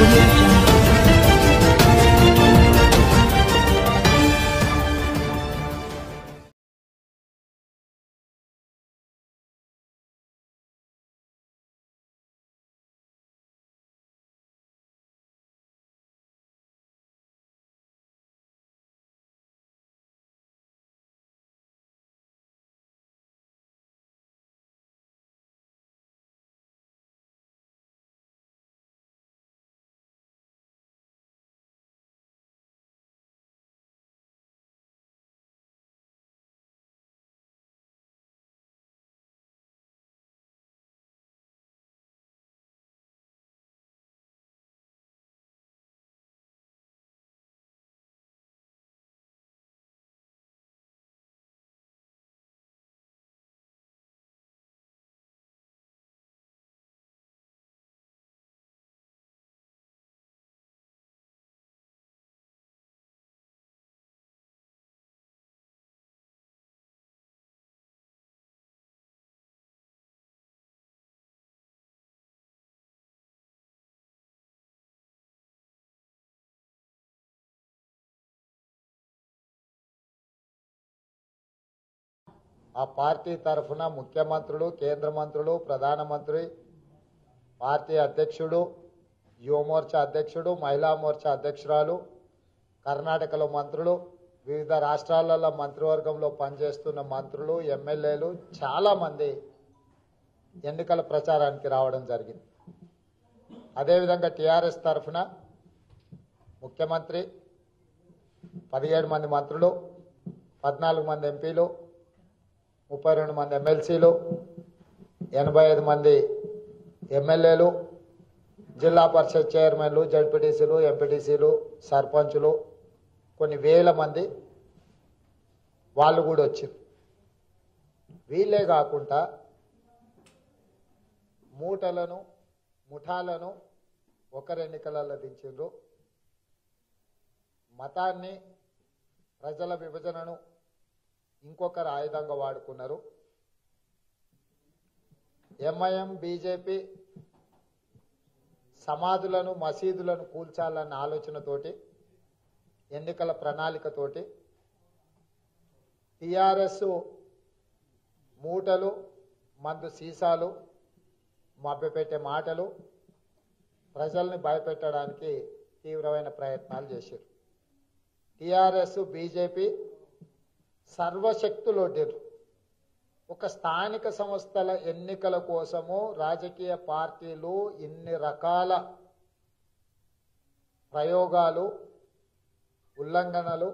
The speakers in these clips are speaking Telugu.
audio jungle. ఆ పార్టీ తరఫున ముఖ్యమంత్రులు కేంద్ర మంత్రులు ప్రధానమంత్రి పార్టీ అధ్యక్షుడు యువమోర్చా అధ్యక్షుడు మహిళా మోర్చా అధ్యక్షురాలు కర్ణాటకలో మంత్రులు వివిధ రాష్ట్రాలలో మంత్రివర్గంలో పనిచేస్తున్న మంత్రులు ఎమ్మెల్యేలు చాలా మంది ఎన్నికల ప్రచారానికి రావడం జరిగింది అదేవిధంగా టీఆర్ఎస్ తరఫున ముఖ్యమంత్రి పదిహేడు మంది మంత్రులు పద్నాలుగు మంది ఎంపీలు ముప్పై రెండు మంది ఎమ్మెల్సీలు ఎనభై ఐదు మంది ఎమ్మెల్యేలు జిల్లా పరిషత్ చైర్మన్లు జడ్పీటీసీలు ఎంపీటీసీలు సర్పంచులు కొన్ని వేల మంది వాళ్ళు కూడా వచ్చారు వీళ్ళే కాకుండా మూటలను ముఠాలను ఒకరు ఎన్నికలలో దించిండ్రు మతాన్ని ప్రజల విభజనను ఇంకొకరు ఆయుధంగా వాడుకున్నారు ఎంఐఎం బీజేపీ సమాధులను మసీదులను కూల్చాలన్న ఆలోచనతోటి ఎన్నికల ప్రణాళికతోటి టిఆర్ఎస్ మూటలు మందు సీసాలు మభ్యపెట్టే మాటలు ప్రజల్ని భయపెట్టడానికి తీవ్రమైన ప్రయత్నాలు చేశారు టిఆర్ఎస్ బీజేపీ సర్వశక్తులు ఒడ్డారు ఒక స్థానిక సంస్థల ఎన్నికల కోసము రాజకీయ పార్టీలు ఇన్ని రకాల ప్రయోగాలు ఉల్లంఘనలు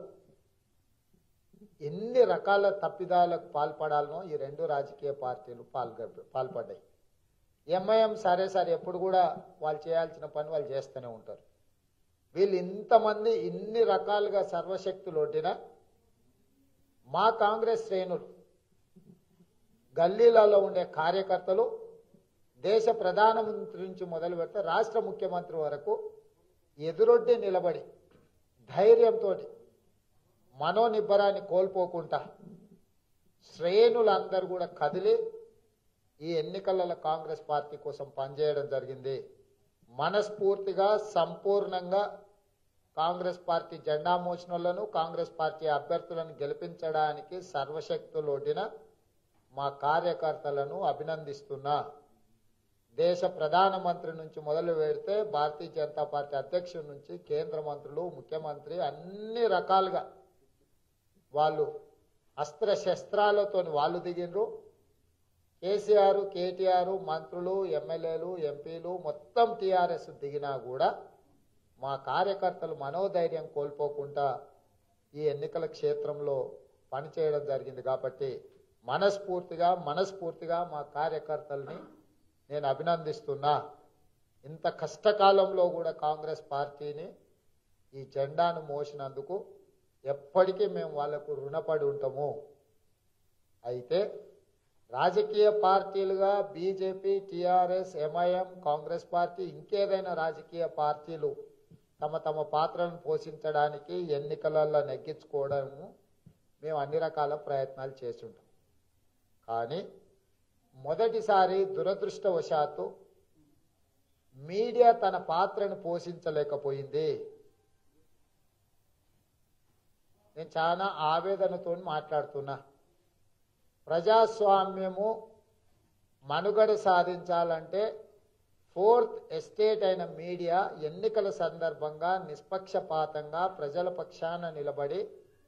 ఎన్ని రకాల తప్పిదాలకు పాల్పడాలనో ఈ రెండు రాజకీయ పార్టీలు పాల్గొ పాల్పడ్డాయి ఎంఐఎం సరే సరే ఎప్పుడు కూడా వాళ్ళు చేయాల్సిన పని వాళ్ళు చేస్తూనే ఉంటారు వీళ్ళు ఇంతమంది ఇన్ని రకాలుగా సర్వశక్తులు ఒడ్డినా మా కాంగ్రెస్ శ్రేణులు గల్లీలలో ఉండే కార్యకర్తలు దేశ ప్రధానమంత్రి నుంచి మొదలు పెడితే రాష్ట్ర ముఖ్యమంత్రి వరకు ఎదురొడ్డి నిలబడి ధైర్యంతో మనోనిబ్బరాన్ని కోల్పోకుండా శ్రేణులందరూ కూడా కదిలి ఈ ఎన్నికలలో కాంగ్రెస్ పార్టీ కోసం పనిచేయడం జరిగింది మనస్ఫూర్తిగా సంపూర్ణంగా కాంగ్రెస్ పార్టీ జెండా మోసినోళ్లను కాంగ్రెస్ పార్టీ అభ్యర్థులను గెలిపించడానికి సర్వశక్తులు ఒడ్డిన మా కార్యకర్తలను అభినందిస్తున్నా దేశ ప్రధానమంత్రి నుంచి మొదలు పెడితే భారతీయ జనతా పార్టీ అధ్యక్షుడి నుంచి కేంద్ర మంత్రులు ముఖ్యమంత్రి అన్ని రకాలుగా వాళ్ళు అస్త్ర శస్త్రాలతో వాళ్ళు దిగిండ్రు కేసీఆర్ కేటీఆర్ మంత్రులు ఎమ్మెల్యేలు ఎంపీలు మొత్తం టీఆర్ఎస్ దిగినా కూడా మా కార్యకర్తలు మనోధైర్యం కోల్పోకుండా ఈ ఎన్నికల క్షేత్రంలో పనిచేయడం జరిగింది కాబట్టి మనస్ఫూర్తిగా మనస్ఫూర్తిగా మా కార్యకర్తల్ని నేను అభినందిస్తున్నా ఇంత కష్టకాలంలో కూడా కాంగ్రెస్ పార్టీని ఈ జెండాను మోసినందుకు ఎప్పటికీ మేము వాళ్లకు రుణపడి ఉంటాము అయితే రాజకీయ పార్టీలుగా BJP TRS MIM Congress party ఇంకేదైనా రాజకీయ పార్టీలు తమ తమ పాత్రను పోషించడానికి ఎన్నికలలో నెగ్గించుకోవడము మేము అన్ని రకాల ప్రయత్నాలు చేసి ఉంటాం కానీ మొదటిసారి దురదృష్టవశాత్తు మీడియా తన పాత్రను పోషించలేకపోయింది నేను చాలా ఆవేదనతో మాట్లాడుతున్నా ప్రజాస్వామ్యము మనుగడ సాధించాలంటే ఫోర్త్ ఎస్టేట్ అయిన మీడియా ఎన్నికల సందర్భంగా నిష్పక్షపాతంగా ప్రజల పక్షాన నిలబడి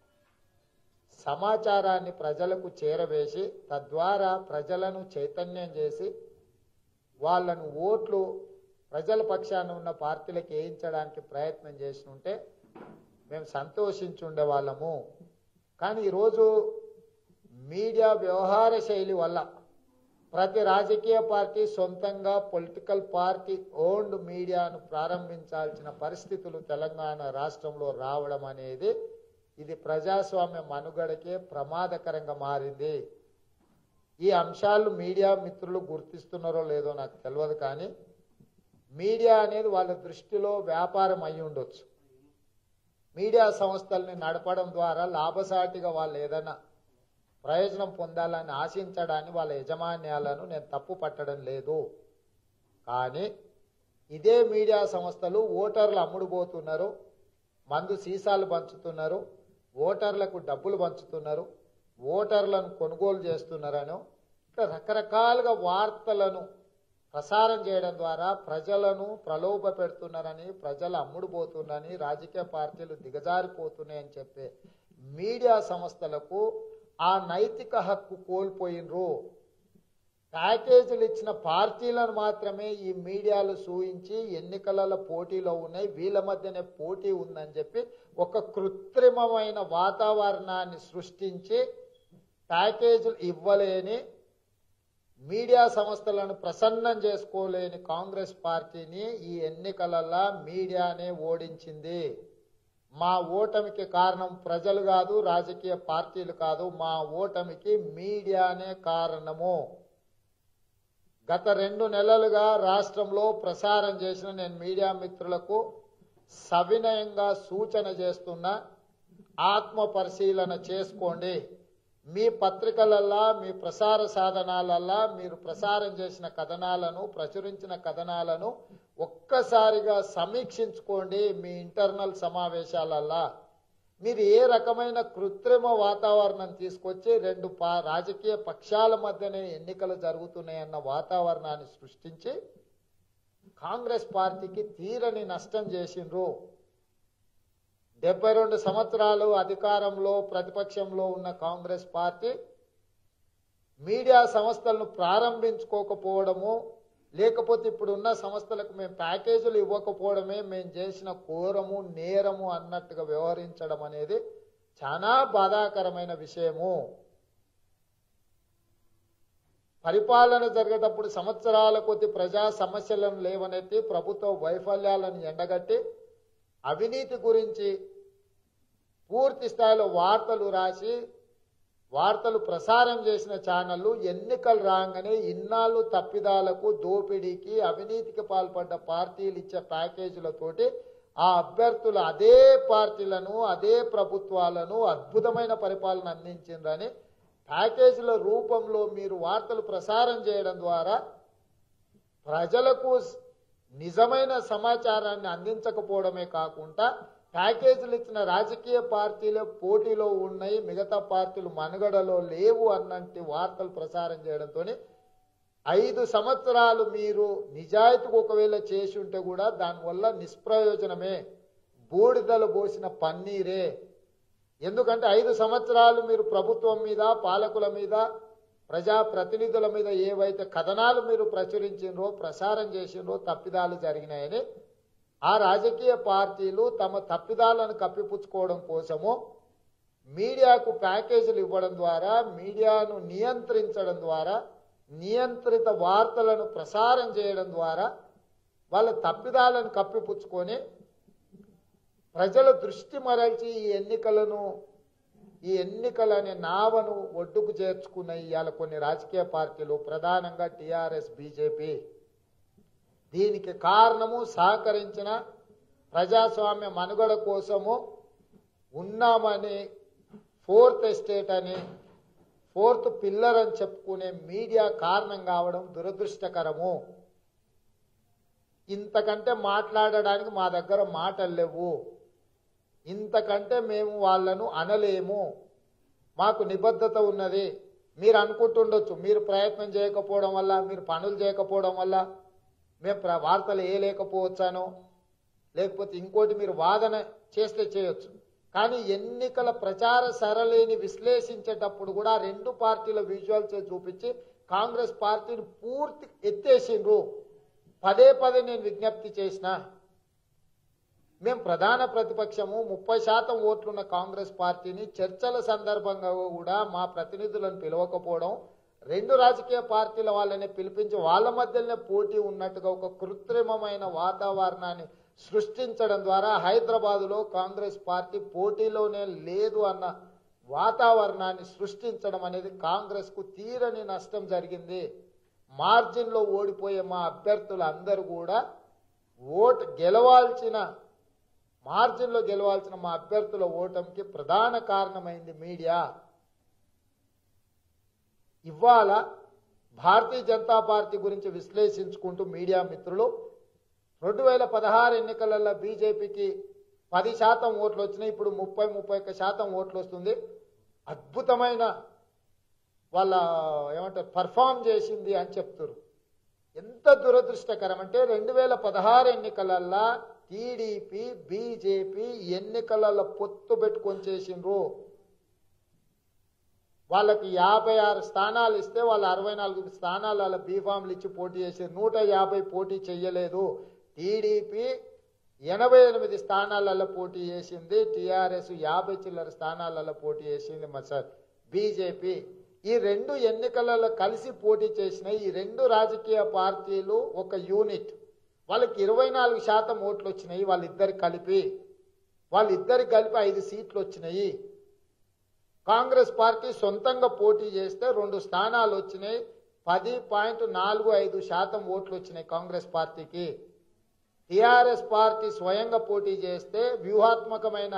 సమాచారాన్ని ప్రజలకు చేరవేసి తద్వారా ప్రజలను చైతన్యం చేసి వాళ్ళను ఓట్లు ప్రజల పక్షాన ఉన్న పార్టీలకు వేయించడానికి ప్రయత్నం చేసి ఉంటే మేము సంతోషించుండే వాళ్ళము కానీ ఈరోజు మీడియా వ్యవహార శైలి వల్ల ప్రతి రాజకీయ పార్టీ సొంతంగా పొలిటికల్ పార్టీ ఓన్డ్ మీడియాను ప్రారంభించాల్సిన పరిస్థితులు తెలంగాణ రాష్ట్రంలో రావడం అనేది ఇది ప్రజాస్వామ్య మనుగడకే ప్రమాదకరంగా మారింది ఈ అంశాలు మీడియా మిత్రులు గుర్తిస్తున్నారో లేదో నాకు తెలియదు కానీ మీడియా అనేది వాళ్ళ దృష్టిలో వ్యాపారం అయి ఉండొచ్చు మీడియా సంస్థల్ని నడపడం ద్వారా లాభసాటిగా వాళ్ళు ఏదైనా ప్రయోజనం పొందాలని ఆశించడాన్ని వాళ్ళ యజమాన్యాలను నేను తప్పు పట్టడం లేదు కానీ ఇదే మీడియా సంస్థలు ఓటర్లు అమ్ముడుపోతున్నారు మందు సీసాలు పంచుతున్నారు ఓటర్లకు డబ్బులు పంచుతున్నారు ఓటర్లను కొనుగోలు చేస్తున్నారను ఇట్లా రకరకాలుగా వార్తలను ప్రసారం చేయడం ద్వారా ప్రజలను ప్రలోభ పెడుతున్నారని ప్రజలు అమ్ముడుపోతున్నారని రాజకీయ పార్టీలు దిగజారిపోతున్నాయని చెప్పే మీడియా సంస్థలకు ఆ నైతిక హక్కు కోల్పోయినరు ప్యాకేజీలు ఇచ్చిన పార్టీలను మాత్రమే ఈ మీడియాలు సూయించి ఎన్నికల పోటీలో ఉన్నాయి వీళ్ళ మధ్యనే పోటీ ఉందని చెప్పి ఒక కృత్రిమమైన వాతావరణాన్ని సృష్టించి ప్యాకేజీలు ఇవ్వలేని మీడియా సంస్థలను ప్రసన్నం చేసుకోలేని కాంగ్రెస్ పార్టీని ఈ ఎన్నికలలో మీడియానే ఓడించింది మా ఓటమికి కారణం ప్రజలు కాదు రాజకీయ పార్టీలు కాదు మా ఓటమికి మీడియానే కారణము గత రెండు నెలలుగా రాష్ట్రంలో ప్రసారం చేసిన నేను మీడియా మిత్రులకు సవినయంగా సూచన చేస్తున్నా ఆత్మ పరిశీలన చేసుకోండి మీ పత్రికలల్లా మీ ప్రసార సాధనాలల్లా మీరు ప్రసారం చేసిన కథనాలను ప్రచురించిన కథనాలను ఒక్కసారిగా సమీక్షించుకోండి మీ ఇంటర్నల్ సమావేశాలల్లా మీరు ఏ రకమైన కృత్రిమ వాతావరణం తీసుకొచ్చి రెండు పా రాజకీయ పక్షాల మధ్యనే ఎన్నికలు జరుగుతున్నాయన్న వాతావరణాన్ని సృష్టించి కాంగ్రెస్ పార్టీకి తీరని నష్టం చేసిండ్రు డెబ్బై రెండు సంవత్సరాలు అధికారంలో ప్రతిపక్షంలో ఉన్న కాంగ్రెస్ పార్టీ మీడియా సంస్థలను ప్రారంభించుకోకపోవడము లేకపోతే ఇప్పుడు ఉన్న సంస్థలకు మేము ప్యాకేజీలు ఇవ్వకపోవడమే మేము చేసిన ఘోరము నేరము అన్నట్టుగా వ్యవహరించడం అనేది చాలా బాధాకరమైన విషయము పరిపాలన జరిగేటప్పుడు సంవత్సరాల కొద్ది ప్రజా సమస్యలను లేవనెత్తి ప్రభుత్వ వైఫల్యాలను ఎండగట్టి అవినీతి గురించి పూర్తి స్థాయిలో వార్తలు రాసి వార్తలు ప్రసారం చేసిన ఛానళ్లు ఎన్నికలు రాగానే ఇన్నాళ్ళు తప్పిదాలకు దోపిడీకి అవినీతికి పాల్పడ్డ పార్టీలు ఇచ్చే ప్యాకేజీలతోటి ఆ అభ్యర్థులు అదే పార్టీలను అదే ప్రభుత్వాలను అద్భుతమైన పరిపాలన అందించిందని ప్యాకేజీల రూపంలో మీరు వార్తలు ప్రసారం చేయడం ద్వారా ప్రజలకు నిజమైన సమాచారాన్ని అందించకపోవడమే కాకుండా ప్యాకేజీలు ఇచ్చిన రాజకీయ పార్టీలు పోటీలో ఉన్నాయి మిగతా పార్టీలు మనుగడలో లేవు అన్నట్టు వార్తలు ప్రసారం చేయడంతో ఐదు సంవత్సరాలు మీరు నిజాయితీకి ఒకవేళ చేసి ఉంటే కూడా దానివల్ల నిష్ప్రయోజనమే బూడిదలు పోసిన పన్నీరే ఎందుకంటే ఐదు సంవత్సరాలు మీరు ప్రభుత్వం మీద పాలకుల మీద ప్రజా ప్రతినిధుల మీద ఏవైతే కథనాలు మీరు ప్రచురించినరో ప్రసారం చేసినరో తప్పిదాలు జరిగినాయని ఆ రాజకీయ పార్టీలు తమ తప్పిదాలను కప్పిపుచ్చుకోవడం కోసము మీడియాకు ప్యాకేజీలు ఇవ్వడం ద్వారా మీడియాను నియంత్రించడం ద్వారా నియంత్రిత వార్తలను ప్రసారం చేయడం ద్వారా వాళ్ళ తప్పిదాలను కప్పిపుచ్చుకొని ప్రజల దృష్టి మరల్చి ఈ ఎన్నికలను ఈ ఎన్నికలనే నావను ఒడ్డుకు చేర్చుకున్న ఇవాళ కొన్ని రాజకీయ పార్టీలు ప్రధానంగా టిఆర్ఎస్ బీజేపీ దీనికి కారణము సహకరించిన ప్రజాస్వామ్య మనుగడ కోసము ఉన్నామని ఫోర్త్ ఎస్టేట్ అని ఫోర్త్ పిల్లర్ అని చెప్పుకునే మీడియా కారణం కావడం దురదృష్టకరము ఇంతకంటే మాట్లాడడానికి మా దగ్గర మాటలు లేవు ఇంతకంటే మేము వాళ్ళను అనలేము మాకు నిబద్ధత ఉన్నది మీరు అనుకుంటుండొచ్చు మీరు ప్రయత్నం చేయకపోవడం వల్ల మీరు పనులు చేయకపోవడం వల్ల మేము ప్ర- వార్తలు వేయలేకపోవచ్చానో లేకపోతే ఇంకోటి మీరు వాదన చేస్తే చేయొచ్చు కానీ ఎన్నికల ప్రచార సరళిని విశ్లేషించేటప్పుడు కూడా రెండు పార్టీల విజువల్స్ చూపించి కాంగ్రెస్ పార్టీని పూర్తి ఎత్తేసిండ్రు పదే పదే నేను విజ్ఞప్తి చేసిన మేము ప్రధాన ప్రతిపక్షము ముప్పై శాతం ఓట్లున్న కాంగ్రెస్ పార్టీని చర్చల సందర్భంగా కూడా మా ప్రతినిధులను పిలవకపోవడం రెండు రాజకీయ పార్టీల వాళ్ళని పిలిపించి వాళ్ళ మధ్యలోనే పోటీ ఉన్నట్టుగా ఒక కృత్రిమమైన వాతావరణాన్ని సృష్టించడం ద్వారా హైదరాబాదులో కాంగ్రెస్ పార్టీ పోటీలోనే లేదు అన్న వాతావరణాన్ని సృష్టించడం అనేది కాంగ్రెస్ కు తీరని నష్టం జరిగింది మార్జిన్లో ఓడిపోయే మా అభ్యర్థులు అందరూ కూడా ఓటు గెలవాల్సిన మార్జిన్లో గెలవాల్సిన మా అభ్యర్థుల ఓటమికి ప్రధాన కారణమైంది మీడియా ఇవాళ భారతీయ జనతా పార్టీ గురించి విశ్లేషించుకుంటూ మీడియా మిత్రులు రెండు వేల పదహారు ఎన్నికలలో బీజేపీకి పది శాతం ఓట్లు వచ్చినాయి ఇప్పుడు ముప్పై ముప్పై ఒక్క శాతం ఓట్లు వస్తుంది అద్భుతమైన వాళ్ళ ఏమంటారు పర్ఫామ్ చేసింది అని చెప్తారు ఎంత దురదృష్టకరం అంటే రెండు వేల పదహారు ఎన్నికలల్లా టీడీపీ బీజేపీ ఎన్నికలలో పొత్తు పెట్టుకొని చేసిండ్రు వాళ్ళకి యాభై ఆరు స్థానాలు ఇస్తే వాళ్ళు అరవై నాలుగు స్థానాల బీఫామ్లు ఇచ్చి పోటీ చేసి నూట యాభై పోటీ చెయ్యలేదు టీడీపీ ఎనభై ఎనిమిది స్థానాలలో పోటీ చేసింది టీఆర్ఎస్ యాభై చిల్లర స్థానాలలో పోటీ చేసింది మా సార్ బీజేపీ ఈ రెండు ఎన్నికలలో కలిసి పోటీ చేసిన ఈ రెండు రాజకీయ పార్టీలు ఒక యూనిట్ వాళ్ళకి ఇరవై నాలుగు శాతం ఓట్లు వచ్చినాయి వాళ్ళిద్దరు కలిపి వాళ్ళిద్దరికి కలిపి ఐదు సీట్లు వచ్చినాయి కాంగ్రెస్ పార్టీ సొంతంగా పోటీ చేస్తే రెండు స్థానాలు వచ్చినాయి పది పాయింట్ నాలుగు ఐదు శాతం ఓట్లు వచ్చినాయి కాంగ్రెస్ పార్టీకి టిఆర్ఎస్ పార్టీ స్వయంగా పోటీ చేస్తే వ్యూహాత్మకమైన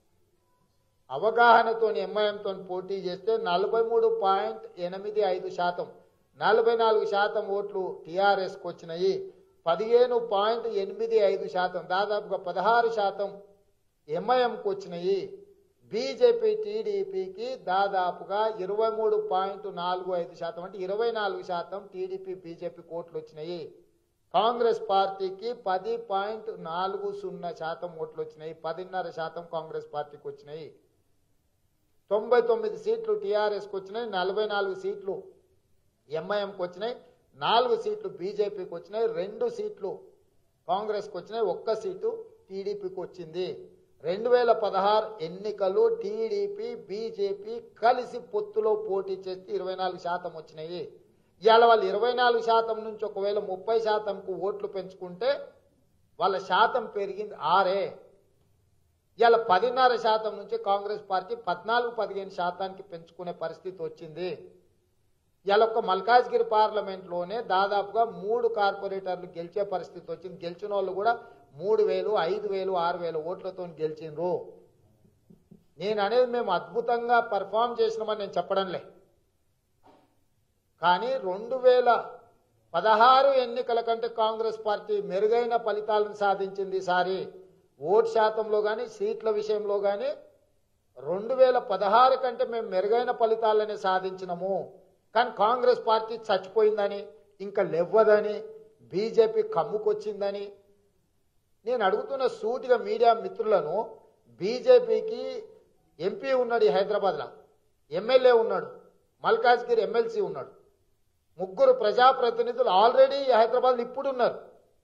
అవగాహనతో ఎంఐఎంతో పోటీ చేస్తే నలభై మూడు పాయింట్ ఎనిమిది ఐదు శాతం నలభై నాలుగు శాతం ఓట్లు టీఆర్ఎస్కి వచ్చినాయి పదిహేను పాయింట్ ఎనిమిది ఐదు శాతం దాదాపుగా పదహారు శాతం ఎంఐఎంకి వచ్చినాయి బీజేపీ టీడీపీకి దాదాపుగా ఇరవై మూడు పాయింట్ నాలుగు ఐదు శాతం అంటే ఇరవై నాలుగు శాతం టీడీపీ బీజేపీ ఓట్లు వచ్చినాయి కాంగ్రెస్ పార్టీకి పది పాయింట్ నాలుగు సున్నా శాతం ఓట్లు వచ్చినాయి పదిన్నర శాతం కాంగ్రెస్ పార్టీకి వచ్చినాయి తొంభై తొమ్మిది సీట్లు టీఆర్ఎస్కి వచ్చినాయి నలభై నాలుగు సీట్లు ఎంఐఎంకి వచ్చినాయి నాలుగు సీట్లు బీజేపీకి వచ్చినాయి రెండు సీట్లు కాంగ్రెస్కి వచ్చినాయి ఒక్క సీటు టీడీపీకి వచ్చింది రెండు వేల పదహారు ఎన్నికలు టీడీపీ బీజేపీ కలిసి పొత్తులో పోటీ చేస్తే ఇరవై నాలుగు శాతం వచ్చినాయి ఇవాళ వాళ్ళు ఇరవై నాలుగు శాతం నుంచి ఒకవేళ ముప్పై శాతంకు ఓట్లు పెంచుకుంటే వాళ్ళ శాతం పెరిగింది ఆరే ఇవాళ పదిన్నర శాతం నుంచి కాంగ్రెస్ పార్టీ పద్నాలుగు పదిహేను శాతానికి పెంచుకునే పరిస్థితి వచ్చింది ఇవాళ ఒక్క మల్కాజ్గిరి పార్లమెంట్లోనే దాదాపుగా మూడు కార్పొరేటర్లు గెలిచే పరిస్థితి వచ్చింది గెలిచిన వాళ్ళు కూడా మూడు వేలు ఐదు వేలు ఆరు వేల ఓట్లతో గెలిచిండ్రు నేను అనేది మేము అద్భుతంగా పర్ఫామ్ చేసినామని నేను చెప్పడంలే కానీ రెండు వేల పదహారు ఎన్నికల కంటే కాంగ్రెస్ పార్టీ మెరుగైన ఫలితాలను సాధించింది ఈసారి ఓటు శాతంలో కానీ సీట్ల విషయంలో కానీ రెండు వేల పదహారు కంటే మేము మెరుగైన ఫలితాలనే సాధించినము కానీ కాంగ్రెస్ పార్టీ చచ్చిపోయిందని ఇంకా లెవ్వదని బీజేపీ కమ్ముకొచ్చిందని నేను అడుగుతున్న సూటిగా మీడియా మిత్రులను బీజేపీకి ఎంపీ ఉన్నాడు ఈ హైదరాబాద్లో ఎమ్మెల్యే ఉన్నాడు మల్కాజ్గిరి ఎమ్మెల్సీ ఉన్నాడు ముగ్గురు ప్రజాప్రతినిధులు ఆల్రెడీ హైదరాబాద్ ఇప్పుడు ఉన్నారు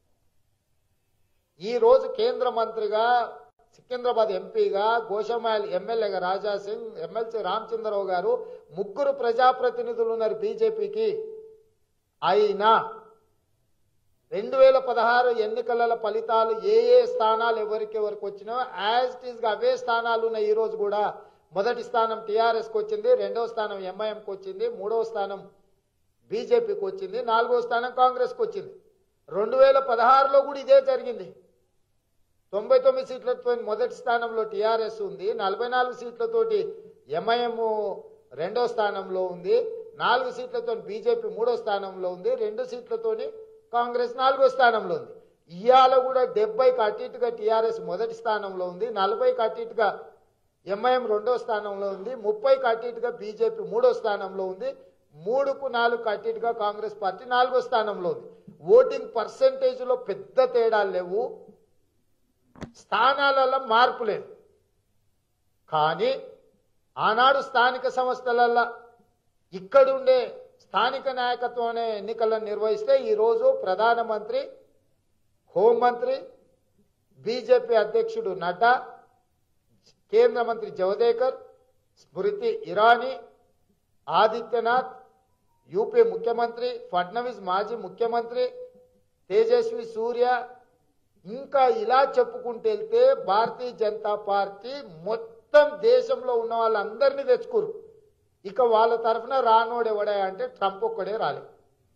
ఈ రోజు కేంద్ర మంత్రిగా సికింద్రాబాద్ ఎంపీగా గోషమాయల్ ఎమ్మెల్యేగా రాజా సింగ్ ఎమ్మెల్సీ రామచంద్రరావు గారు ముగ్గురు ప్రజాప్రతినిధులు ఉన్నారు బీజేపీకి అయినా రెండు వేల పదహారు ఎన్నికల ఫలితాలు ఏ ఏ స్థానాలు ఎవరికి ఎవరికి వచ్చినా యాజ్ ఇట్ ఈస్ గా అవే స్థానాలు ఉన్నాయి ఈ రోజు కూడా మొదటి స్థానం టీఆర్ఎస్ కి వచ్చింది రెండవ స్థానం ఎంఐఎంకి వచ్చింది మూడవ స్థానం బీజేపీకి వచ్చింది నాలుగో స్థానం కాంగ్రెస్కి వచ్చింది రెండు వేల పదహారులో కూడా ఇదే జరిగింది తొంభై తొమ్మిది సీట్లతో మొదటి స్థానంలో టీఆర్ఎస్ ఉంది నలభై నాలుగు సీట్లతోటి ఎంఐఎం రెండో స్థానంలో ఉంది నాలుగు సీట్లతో బీజేపీ మూడో స్థానంలో ఉంది రెండు సీట్లతోని కాంగ్రెస్ నాలుగో స్థానంలో ఉంది ఇవాళ కూడా డెబ్బైకి అటు ఇటుగా టీఆర్ఎస్ మొదటి స్థానంలో ఉంది నలభైకి అటు ఇటుగా ఎంఐఎం రెండో స్థానంలో ఉంది ముప్పైకి అటు ఇటుగా బీజేపీ మూడో స్థానంలో ఉంది మూడుకు నాలుగు అటు ఇటుగా కాంగ్రెస్ పార్టీ నాలుగో స్థానంలో ఉంది ఓటింగ్ పర్సంటేజ్ లో పెద్ద తేడాలు లేవు స్థానాలలో మార్పు లేదు కానీ ఆనాడు స్థానిక సంస్థలల్లో ఇక్కడుండే స్థానిక నాయకత్వం అనే ఎన్నికలను నిర్వహిస్తే ఈరోజు ప్రధానమంత్రి హోంమంత్రి బీజేపీ అధ్యక్షుడు నడ్డా కేంద్ర మంత్రి జవదేకర్ స్మృతి ఇరానీ ఆదిత్యనాథ్ యూపీ ముఖ్యమంత్రి ఫడ్నవీస్ మాజీ ముఖ్యమంత్రి తేజస్వి సూర్య ఇంకా ఇలా చెప్పుకుంటూ వెళ్తే భారతీయ జనతా పార్టీ మొత్తం దేశంలో ఉన్న వాళ్ళందరినీ తెచ్చుకోరు ఇక వాళ్ళ తరఫున రానోడు ఎవడే అంటే ట్రంప్ ఒక్కడే రాలేదు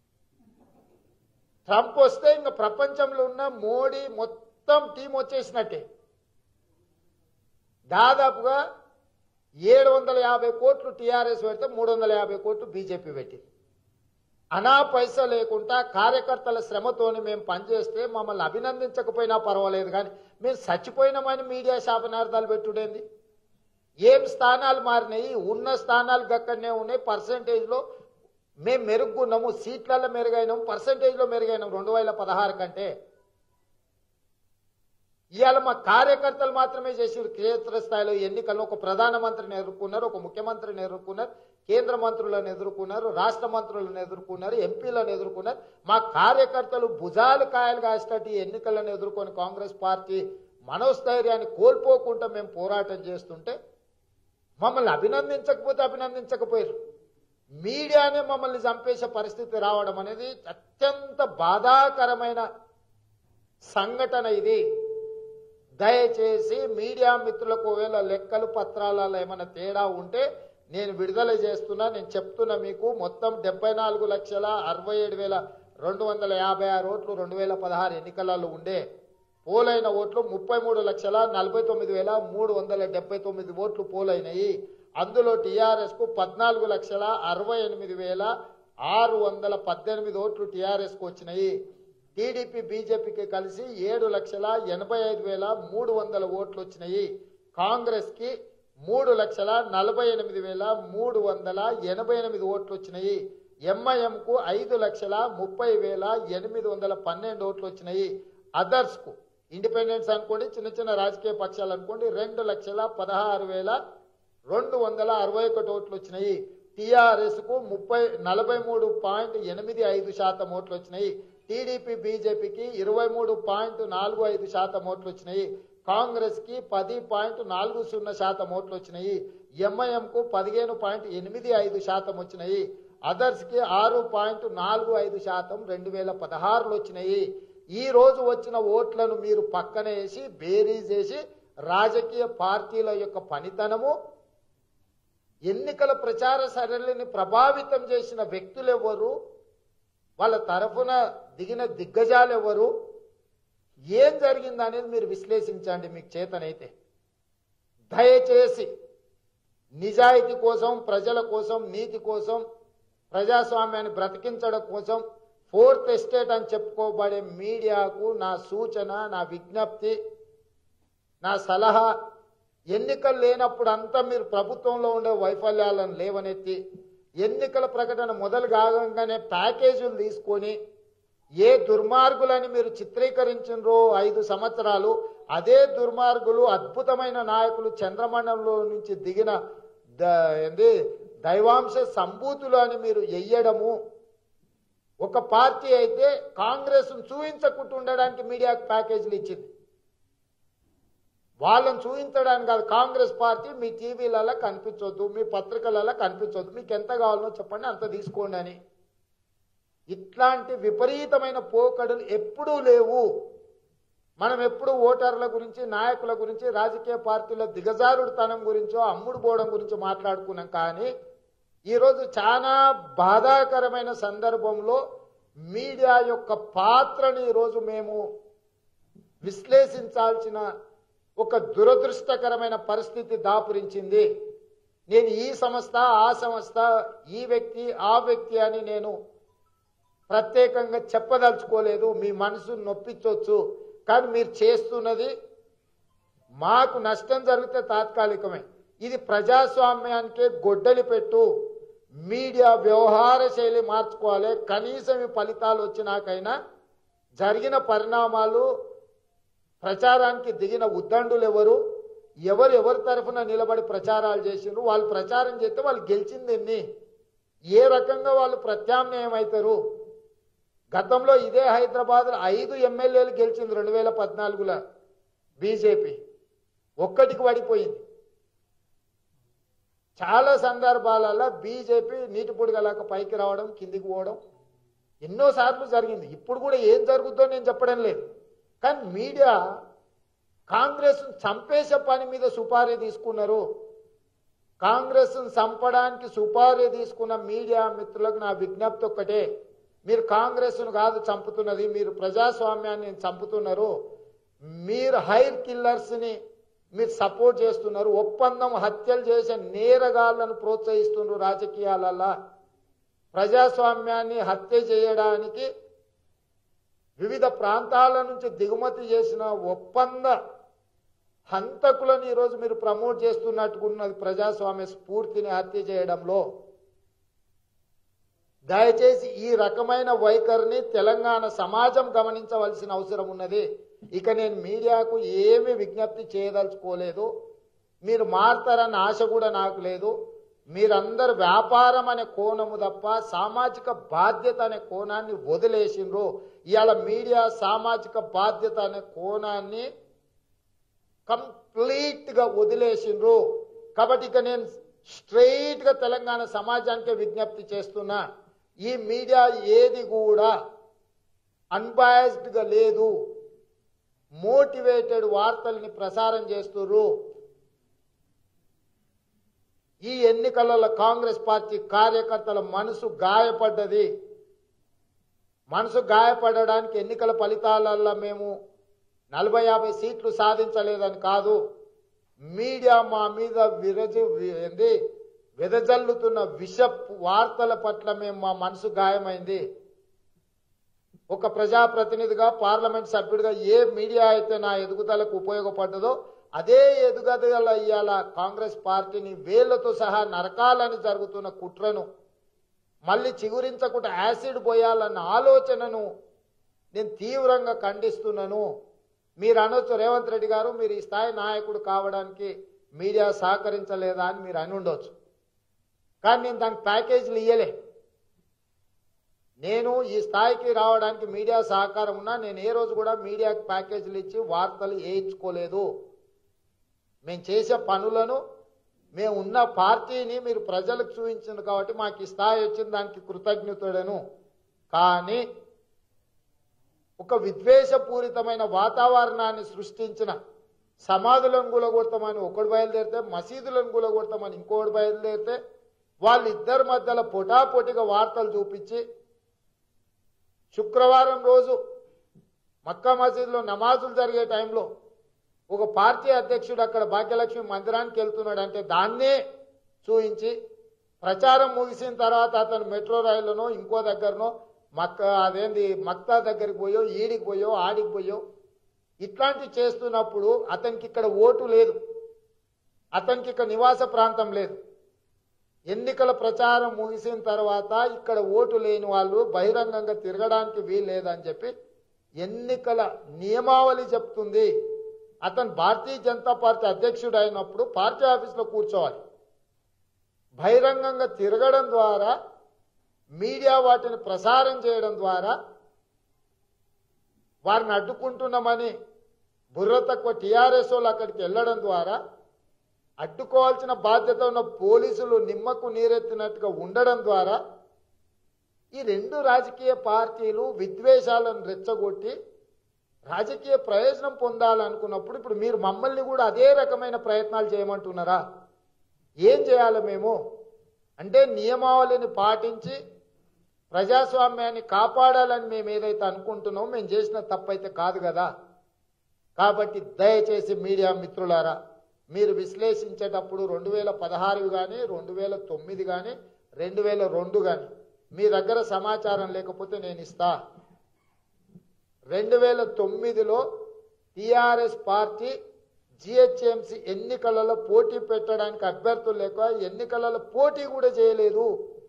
ట్రంప్ వస్తే ఇంకా ప్రపంచంలో ఉన్న మోడీ మొత్తం టీం వచ్చేసినట్టే దాదాపుగా ఏడు వందల యాభై కోట్లు టీఆర్ఎస్ పెడితే మూడు వందల యాభై కోట్లు బీజేపీ పెట్టింది అనా పైసా లేకుండా కార్యకర్తల శ్రమతోని మేము పనిచేస్తే మమ్మల్ని అభినందించకపోయినా పర్వాలేదు కానీ మేము చచ్చిపోయినామని మీడియా శాపనార్థాలు పెట్టుడేంది ఏం స్థానాలు మారినాయి ఉన్న స్థానాలు గక్కడనే ఉన్నాయి పర్సంటేజ్లో మేము మెరుగున్నాము సీట్లలో మెరుగైనాము పర్సంటేజ్లో మెరుగైనాం రెండు వేల పదహారు కంటే ఇవాళ మా కార్యకర్తలు మాత్రమే చేసారు క్షేత్రస్థాయిలో ఎన్నికల్లో ఒక ప్రధానమంత్రిని ఎదుర్కొన్నారు ఒక ముఖ్యమంత్రిని ఎదుర్కొన్నారు కేంద్ర మంత్రులను ఎదుర్కొన్నారు రాష్ట్ర మంత్రులను ఎదుర్కొన్నారు ఎంపీలను ఎదుర్కొన్నారు మా కార్యకర్తలు భుజాలు కాయలు కాసేటట్టు ఈ ఎన్నికలను ఎదుర్కొని కాంగ్రెస్ పార్టీ మనోస్థైర్యాన్ని కోల్పోకుండా మేము పోరాటం చేస్తుంటే మమ్మల్ని అభినందించకపోతే అభినందించకపోయారు మీడియానే మమ్మల్ని చంపేసే పరిస్థితి రావడం అనేది అత్యంత బాధాకరమైన సంఘటన ఇది దయచేసి మీడియా మిత్రులకు ఒకవేళ లెక్కలు పత్రాలలో ఏమైనా తేడా ఉంటే నేను విడుదల చేస్తున్నా నేను చెప్తున్నా మీకు మొత్తం డెబ్బై నాలుగు లక్షల అరవై ఏడు వేల రెండు వందల యాభై ఆరు ఓట్లు రెండు వేల పదహారు ఎన్నికలలో ఉండే పోలైన ఓట్లు ముప్పై మూడు లక్షల నలభై తొమ్మిది వేల మూడు వందల డెబ్బై తొమ్మిది ఓట్లు పోలైనయి అందులో టీఆర్ఎస్ కు పద్నాలుగు లక్షల అరవై ఎనిమిది వేల ఆరు వందల పద్దెనిమిది ఓట్లు టీఆర్ఎస్ కు వచ్చినాయి టీడీపీ బీజేపీకి కలిసి ఏడు లక్షల ఎనభై ఐదు వేల మూడు వందల ఓట్లు వచ్చినాయి కాంగ్రెస్ కి మూడు లక్షల నలభై ఎనిమిది వేల మూడు వందల ఎనభై ఎనిమిది ఓట్లు వచ్చినాయి ఎంఐఎం కు ఐదు లక్షల ముప్పై వేల ఎనిమిది వందల పన్నెండు ఓట్లు వచ్చినాయి అదర్స్ కు ఇండిపెండెన్స్ అనుకోండి చిన్న చిన్న రాజకీయ పక్షాలు అనుకోండి రెండు లక్షల పదహారు వేల రెండు వందల అరవై ఒకటి ఓట్లు వచ్చినాయి టిఆర్ఎస్ కు ముప్పై నలభై మూడు పాయింట్ ఎనిమిది ఐదు శాతం ఓట్లు వచ్చినాయి టీడీపీ బీజేపీకి ఇరవై మూడు పాయింట్ నాలుగు ఐదు శాతం ఓట్లు వచ్చినాయి కాంగ్రెస్ కి పది పాయింట్ నాలుగు సున్నా శాతం ఓట్లు వచ్చినాయి ఎంఐఎం కు పదిహేను పాయింట్ ఎనిమిది ఐదు శాతం వచ్చినాయి అదర్స్ కి ఆరు పాయింట్ నాలుగు ఐదు శాతం రెండు వేల పదహారులో వచ్చినాయి ఈ రోజు వచ్చిన ఓట్లను మీరు పక్కన వేసి బేరీజ్ వేసి రాజకీయ పార్టీల యొక్క పనితనము ఎన్నికల ప్రచార సరళిని ప్రభావితం చేసిన వ్యక్తులు ఎవరు వాళ్ళ తరఫున దిగిన దిగ్గజాలు ఎవరు ఏం జరిగింది అనేది మీరు విశ్లేషించండి మీకు చేతనైతే దయచేసి నిజాయితీ కోసం ప్రజల కోసం నీతి కోసం ప్రజాస్వామ్యాన్ని బ్రతికించడం కోసం ఫోర్త్ ఎస్టేట్ అని చెప్పుకోబడే మీడియాకు నా సూచన నా విజ్ఞప్తి నా సలహా ఎన్నికలు లేనప్పుడు అంతా మీరు ప్రభుత్వంలో ఉండే వైఫల్యాలను లేవనెత్తి ఎన్నికల ప్రకటన మొదలు కాగానే ప్యాకేజీలు తీసుకొని ఏ దుర్మార్గులని మీరు చిత్రీకరించినరో ఐదు సంవత్సరాలు అదే దుర్మార్గులు అద్భుతమైన నాయకులు చంద్రమండలంలో నుంచి దిగిన ద- ఏంది దైవాంశ సంభూతులు అని మీరు ఎయ్యడము ఒక పార్టీ అయితే కాంగ్రెస్ చూపించకుండా ఉండడానికి మీడియాకు ప్యాకేజీలు ఇచ్చింది వాళ్ళని చూపించడానికి కాదు కాంగ్రెస్ పార్టీ మీ టీవీలలో కనిపించొద్దు మీ పత్రికలలో కనిపించొద్దు మీకు ఎంత కావాలనో చెప్పండి అంత తీసుకోండి అని ఇట్లాంటి విపరీతమైన పోకడులు ఎప్పుడూ లేవు మనం ఎప్పుడు ఓటర్ల గురించి నాయకుల గురించి రాజకీయ పార్టీల దిగజారుడుతనం గురించో అమ్ముడు పోవడం గురించి మాట్లాడుకున్నాం కానీ ఈరోజు చాలా బాధాకరమైన సందర్భంలో మీడియా యొక్క పాత్రని ఈరోజు మేము విశ్లేషించాల్సిన ఒక దురదృష్టకరమైన పరిస్థితి దాపురించింది నేను ఈ సంస్థ ఆ సంస్థ ఈ వ్యక్తి ఆ వ్యక్తి అని నేను ప్రత్యేకంగా చెప్పదలుచుకోలేదు మీ మనసు నొప్పించవచ్చు కానీ మీరు చేస్తున్నది మాకు నష్టం జరిగితే తాత్కాలికమే ఇది ప్రజాస్వామ్యానికే గొడ్డలి పెట్టు మీడియా వ్యవహార శైలి మార్చుకోవాలి కనీసం ఈ ఫలితాలు వచ్చినాకైనా జరిగిన పరిణామాలు ప్రచారానికి దిగిన ఉద్దండులు ఎవరు ఎవరు ఎవరి తరఫున నిలబడి ప్రచారాలు చేసిండ్రు వాళ్ళు ప్రచారం చేస్తే వాళ్ళు గెలిచింది ఎన్ని ఏ రకంగా వాళ్ళు ప్రత్యామ్నాయం అవుతారు గతంలో ఇదే హైదరాబాద్ ఐదు ఎమ్మెల్యేలు గెలిచింది రెండు వేల పద్నాలుగులో బీజేపీ ఒక్కటికి పడిపోయింది చాలా సందర్భాలలో బీజేపీ నీటి పొడిగలాక పైకి రావడం కిందికి పోవడం ఎన్నోసార్లు జరిగింది ఇప్పుడు కూడా ఏం జరుగుతుందో నేను చెప్పడం లేదు కానీ మీడియా కాంగ్రెస్ చంపేసే పని మీద సుపారీ తీసుకున్నారు కాంగ్రెస్ చంపడానికి సుపారీ తీసుకున్న మీడియా మిత్రులకు నా విజ్ఞప్తి ఒక్కటే మీరు కాంగ్రెస్ను కాదు చంపుతున్నది మీరు ప్రజాస్వామ్యాన్ని చంపుతున్నారు మీరు హైర్ కిల్లర్స్ని మీరు సపోర్ట్ చేస్తున్నారు ఒప్పందం హత్యలు చేసే నేరగాళ్లను ప్రోత్సహిస్తున్నారు రాజకీయాలల్లా ప్రజాస్వామ్యాన్ని హత్య చేయడానికి వివిధ ప్రాంతాల నుంచి దిగుమతి చేసిన ఒప్పంద హంతకులను ఈరోజు మీరు ప్రమోట్ చేస్తున్నట్టుకున్నది ప్రజాస్వామ్య స్ఫూర్తిని హత్య చేయడంలో దయచేసి ఈ రకమైన వైఖరిని తెలంగాణ సమాజం గమనించవలసిన అవసరం ఉన్నది ఇక నేను మీడియాకు ఏమి విజ్ఞప్తి చేయదలుచుకోలేదు మీరు మారతారన్న ఆశ కూడా నాకు లేదు మీరందరు వ్యాపారం అనే కోణము తప్ప సామాజిక బాధ్యత అనే కోణాన్ని వదిలేసిండ్రు ఇవాళ మీడియా సామాజిక బాధ్యత అనే కోణాన్ని కంప్లీట్ గా వదిలేసిండ్రు కాబట్టి ఇక నేను స్ట్రైట్ గా తెలంగాణ సమాజానికి విజ్ఞప్తి చేస్తున్నా ఈ మీడియా ఏది కూడా అన్బయాస్డ్ గా లేదు మోటివేటెడ్ వార్తల్ని ప్రసారం చేస్తుర్రు ఈ ఎన్నికలలో కాంగ్రెస్ పార్టీ కార్యకర్తల మనసు గాయపడ్డది మనసు గాయపడడానికి ఎన్నికల ఫలితాలలో మేము నలభై యాభై సీట్లు సాధించలేదని కాదు మీడియా మా మీద విరజు ఏంది వెదజల్లుతున్న విష వార్తల పట్ల మేము మా మనసు గాయమైంది ఒక ప్రజాప్రతినిధిగా పార్లమెంట్ సభ్యుడిగా ఏ మీడియా అయితే నా ఎదుగుదలకు ఉపయోగపడ్డదో అదే ఎదుగుదల ఇవాళ కాంగ్రెస్ పార్టీని వేళ్లతో సహా నరకాలని జరుగుతున్న కుట్రను మళ్ళీ చిగురించకుండా యాసిడ్ పోయాలన్న ఆలోచనను నేను తీవ్రంగా ఖండిస్తున్నాను మీరు అనొచ్చు రేవంత్ రెడ్డి గారు మీరు ఈ స్థాయి నాయకుడు కావడానికి మీడియా సహకరించలేదా అని మీరు అని ఉండొచ్చు కానీ నేను దానికి ప్యాకేజీలు ఇయ్యలే నేను ఈ స్థాయికి రావడానికి మీడియా సహకారం ఉన్నా నేను ఏ రోజు కూడా మీడియాకి ప్యాకేజీలు ఇచ్చి వార్తలు వేయించుకోలేదు మేము చేసే పనులను మేము ఉన్న పార్టీని మీరు ప్రజలకు చూపించింది కాబట్టి మాకు ఈ స్థాయి వచ్చింది దానికి కృతజ్ఞతుడను కానీ ఒక విద్వేషపూరితమైన వాతావరణాన్ని సృష్టించిన సమాధులను గులగొడతామని ఒకడు బయలుదేరితే మసీదులను గులగొడతామని ఇంకోటి బయలుదేరితే వాళ్ళిద్దరి మధ్యలో పొటాపొటిగా వార్తలు చూపించి శుక్రవారం రోజు మక్కా మసీదులో నమాజులు జరిగే టైంలో ఒక పార్టీ అధ్యక్షుడు అక్కడ భాగ్యలక్ష్మి మందిరానికి వెళ్తున్నాడు అంటే దాన్నే చూయించి ప్రచారం ముగిసిన తర్వాత అతను మెట్రో రైలునో ఇంకో దగ్గరనో మక్క అదేంది మక్తా దగ్గరికి పోయో ఈడికి పోయో ఆడికి పోయో ఇట్లాంటివి చేస్తున్నప్పుడు అతనికి ఇక్కడ ఓటు లేదు అతనికి ఇక్కడ నివాస ప్రాంతం లేదు ఎన్నికల ప్రచారం ముగిసిన తర్వాత ఇక్కడ ఓటు లేని వాళ్ళు బహిరంగంగా తిరగడానికి వీలు లేదని చెప్పి ఎన్నికల నియమావళి చెప్తుంది అతను భారతీయ జనతా పార్టీ అధ్యక్షుడు అయినప్పుడు పార్టీ ఆఫీసులో కూర్చోవాలి బహిరంగంగా తిరగడం ద్వారా మీడియా వాటిని ప్రసారం చేయడం ద్వారా వారిని అడ్డుకుంటున్నామని బుర్ర తక్కువ టీఆర్ఎస్ వాళ్ళు అక్కడికి వెళ్ళడం ద్వారా అడ్డుకోవాల్సిన బాధ్యత ఉన్న పోలీసులు నిమ్మకు నీరెత్తినట్టుగా ఉండడం ద్వారా ఈ రెండు రాజకీయ పార్టీలు విద్వేషాలను రెచ్చగొట్టి రాజకీయ ప్రయోజనం పొందాలనుకున్నప్పుడు ఇప్పుడు మీరు మమ్మల్ని కూడా అదే రకమైన ప్రయత్నాలు చేయమంటున్నారా ఏం చేయాలి మేము అంటే నియమావళిని పాటించి ప్రజాస్వామ్యాన్ని కాపాడాలని మేము ఏదైతే అనుకుంటున్నామో మేము చేసిన తప్పైతే కాదు కదా కాబట్టి దయచేసి మీడియా మిత్రులారా మీరు విశ్లేషించేటప్పుడు రెండు వేల పదహారు కానీ రెండు వేల తొమ్మిది కానీ రెండు వేల రెండు కానీ మీ దగ్గర సమాచారం లేకపోతే నేను ఇస్తా రెండు వేల తొమ్మిదిలో టిఆర్ఎస్ పార్టీ జిహెచ్ఎంసి ఎన్నికలలో పోటీ పెట్టడానికి అభ్యర్థులు లేక ఎన్నికలలో పోటీ కూడా చేయలేదు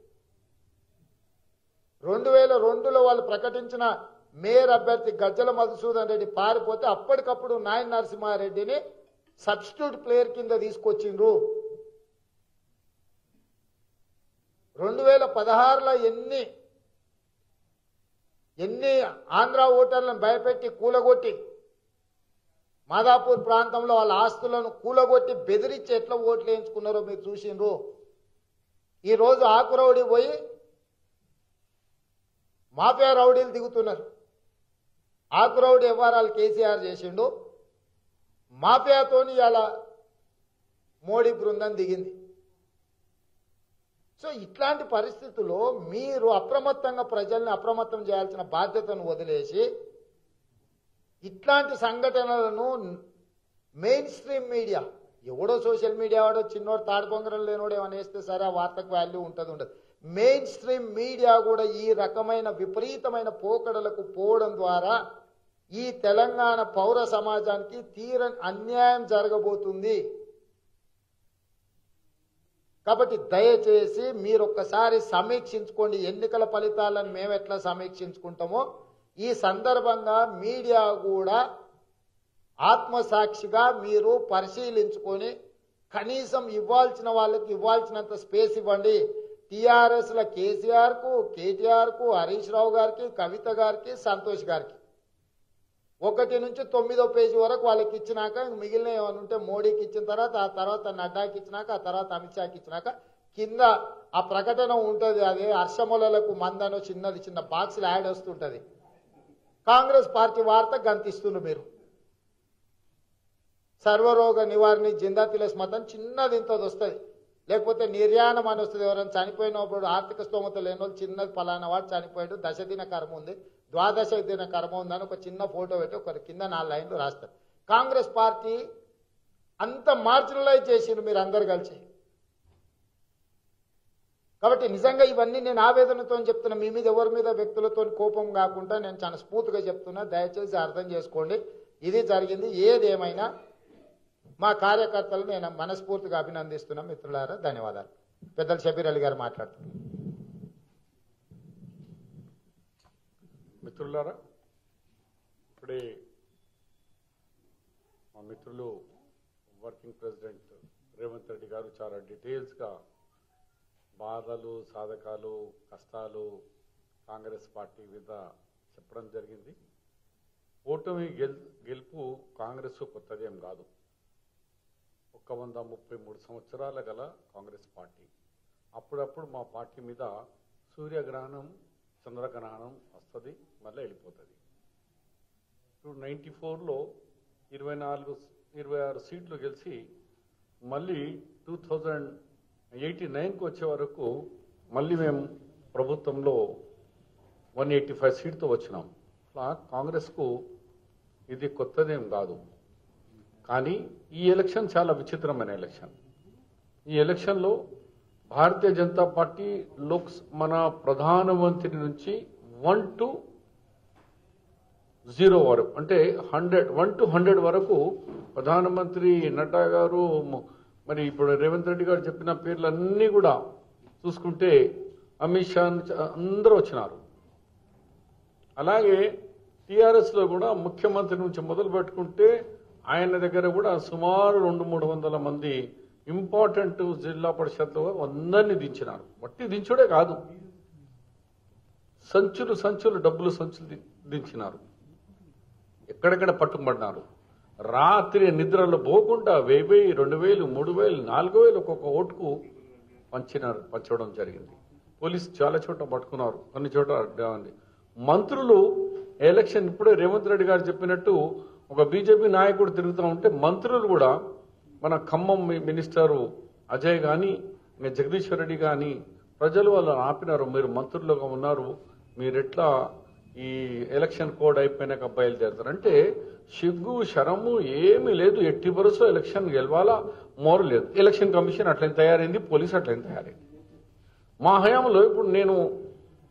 రెండు వేల రెండులో వాళ్ళు ప్రకటించిన మేయర్ అభ్యర్థి గజ్జల మధుసూదన్ రెడ్డి పారిపోతే అప్పటికప్పుడు నాయన నరసింహారెడ్డిని సబ్స్టిట్యూట్ ప్లేయర్ కింద తీసుకొచ్చిండ్రు రెండు వేల పదహారులో ఎన్ని ఎన్ని ఆంధ్ర ఓటర్లను భయపెట్టి కూలగొట్టి మాదాపూర్ ప్రాంతంలో వాళ్ళ ఆస్తులను కూలగొట్టి బెదిరించి ఎట్లా ఓట్లు వేయించుకున్నారో మీరు చూసిండ్రు ఈరోజు ఆకురౌడి పోయి మాఫియా రౌడీలు దిగుతున్నారు ఆకురౌడి వ్యవహారాలు కేసీఆర్ చేసిండు మాఫియాతోని ఇలా మోడీ బృందం దిగింది సో ఇట్లాంటి పరిస్థితుల్లో మీరు అప్రమత్తంగా ప్రజల్ని అప్రమత్తం చేయాల్సిన బాధ్యతను వదిలేసి ఇట్లాంటి సంఘటనలను మెయిన్ స్ట్రీమ్ మీడియా ఎవడో సోషల్ మీడియా వాడో చిన్నోడు తాడుపొంగరం లేనోడు ఏమైనా వేస్తే సరే ఆ వార్తకు వాల్యూ ఉంటుంది ఉండదు మెయిన్ స్ట్రీమ్ మీడియా కూడా ఈ రకమైన విపరీతమైన పోకడలకు పోవడం ద్వారా ఈ తెలంగాణ పౌర సమాజానికి తీరని అన్యాయం జరగబోతుంది కాబట్టి దయచేసి మీరు ఒక్కసారి సమీక్షించుకోండి ఎన్నికల ఫలితాలను మేము ఎట్లా సమీక్షించుకుంటామో ఈ సందర్భంగా మీడియా కూడా ఆత్మసాక్షిగా మీరు పరిశీలించుకొని కనీసం ఇవ్వాల్సిన వాళ్ళకి ఇవ్వాల్సినంత స్పేస్ ఇవ్వండి టీఆర్ఎస్ల కేసీఆర్కు కేటీఆర్కు హరీష్ రావు గారికి కవిత గారికి సంతోష్ గారికి ఒకటి నుంచి తొమ్మిదో పేజీ వరకు వాళ్ళకి ఇచ్చినాక ఇంక మిగిలిన ఏమైనా ఉంటే మోడీకి ఇచ్చిన తర్వాత ఆ తర్వాత నడ్డాకి ఇచ్చినాక ఆ తర్వాత అమిత్ షాకి ఇచ్చినాక కింద ఆ ప్రకటన ఉంటుంది అదే హర్షములకు మందను చిన్నది చిన్న బాక్స్లో యాడ్ వస్తుంటది కాంగ్రెస్ పార్టీ వార్త గంతిస్తున్నారు మీరు సర్వరోగ నివారణ జిందా తిలస్మతం చిన్నది ఇంతది వస్తుంది లేకపోతే నిర్యాణం అని వస్తుంది ఎవరైనా చనిపోయినప్పుడు ఆర్థిక స్తోమత లేని వాళ్ళు చిన్నది పలానా వాడు చనిపోయాడు దశ దిన కర్మ ఉంది ద్వాదశ దిన కర్మ ఉందని ఒక చిన్న ఫోటో పెట్టి ఒక కింద నాలుగు లైన్లు రాస్తారు కాంగ్రెస్ పార్టీ అంత మార్జినలైజ్ చేసిండ్రు మీరు అందరు కలిసి కాబట్టి నిజంగా ఇవన్నీ నేను ఆవేదనతో చెప్తున్నా మీ మీద ఎవరి మీద వ్యక్తులతో కోపం కాకుండా నేను చాలా స్మూత్గా చెప్తున్నా దయచేసి అర్థం చేసుకోండి ఇది జరిగింది ఏదేమైనా మా కార్యకర్తలు నేను మనస్ఫూర్తిగా అభినందిస్తున్నా మిత్రులారా ధన్యవాదాలు పెద్దలు షబీర్ అలీ గారు మాట్లాడుతున్నారు మిత్రులారా ఇప్పుడే మా మిత్రులు వర్కింగ్ ప్రెసిడెంట్ రేవంత్ రెడ్డి గారు చాలా డీటెయిల్స్గా బాధలు సాధకాలు కష్టాలు కాంగ్రెస్ పార్టీ మీద చెప్పడం జరిగింది ఓటమి గెల్ గెలుపు కాంగ్రెస్ కొత్తదేం కాదు ఒక వంద ముప్పై మూడు సంవత్సరాల గల కాంగ్రెస్ పార్టీ అప్పుడప్పుడు మా పార్టీ మీద సూర్యగ్రహణం చంద్రగ్రహణం వస్తుంది మళ్ళీ వెళ్ళిపోతుంది ఇప్పుడు నైంటీ ఫోర్లో ఇరవై నాలుగు ఇరవై ఆరు సీట్లు గెలిచి మళ్ళీ టూ థౌజండ్ ఎయిటీ నైన్కి వచ్చే వరకు మళ్ళీ మేము ప్రభుత్వంలో వన్ ఎయిటీ ఫైవ్ సీట్తో వచ్చినాం అట్లా కాంగ్రెస్కు ఇది కొత్తదేం కాదు కానీ ఈ ఎలక్షన్ చాలా విచిత్రమైన ఎలక్షన్ ఈ ఎలక్షన్లో భారతీయ జనతా పార్టీ లోక్ మన ప్రధానమంత్రి నుంచి వన్ టు జీరో వరకు అంటే హండ్రెడ్ వన్ టు హండ్రెడ్ వరకు ప్రధానమంత్రి నడ్డా గారు మ- మరి ఇప్పుడు రేవంత్ రెడ్డి గారు చెప్పిన పేర్లన్నీ కూడా చూసుకుంటే అమిత్ షా నుంచి అందరూ వచ్చినారు అలాగే టీఆర్ఎస్లో కూడా ముఖ్యమంత్రి నుంచి మొదలు పెట్టుకుంటే ఆయన దగ్గర కూడా సుమారు రెండు మూడు వందల మంది ఇంపార్టెంట్ జిల్లా పరిషత్లో అందరినీ దించినారు వట్టి దించుడే కాదు సంచులు సంచులు డబ్బులు సంచులు ది- దించినారు ఎక్కడెక్కడ పట్టుకుపడినారు రాత్రి నిద్రలో పోకుండా వెయ్యి వెయ్యి రెండు వేలు మూడు వేలు నాలుగు వేలు ఒక్కొక్క ఓటుకు పంచినారు పంచడం జరిగింది పోలీసు చాలా చోట్ల పట్టుకున్నారు కొన్ని చోట్ల అడ్డామంది మంత్రులు ఎలక్షన్ ఇప్పుడే రేవంత్ రెడ్డి గారు చెప్పినట్టు ఒక బీజేపీ నాయకుడు తిరుగుతూ ఉంటే మంత్రులు కూడా మన ఖమ్మం మి- మినిస్టరు అజయ్ కానీ ఇంకా జగదీశ్వర్ రెడ్డి కానీ ప్రజలు వాళ్ళు ఆపినారు మీరు మంత్రులుగా ఉన్నారు మీరెట్లా ఈ ఎలక్షన్ కోడ్ అయిపోయినాక బయలుదేరుతారు అంటే సిగ్గు శరము ఏమీ లేదు ఎట్టి వరుస ఎలక్షన్ గెలవాలా మోరు లేదు ఎలక్షన్ కమిషన్ అట్లయిన తయారైంది పోలీస్ అట్లయిన తయారైంది మా హయాంలో ఇప్పుడు నేను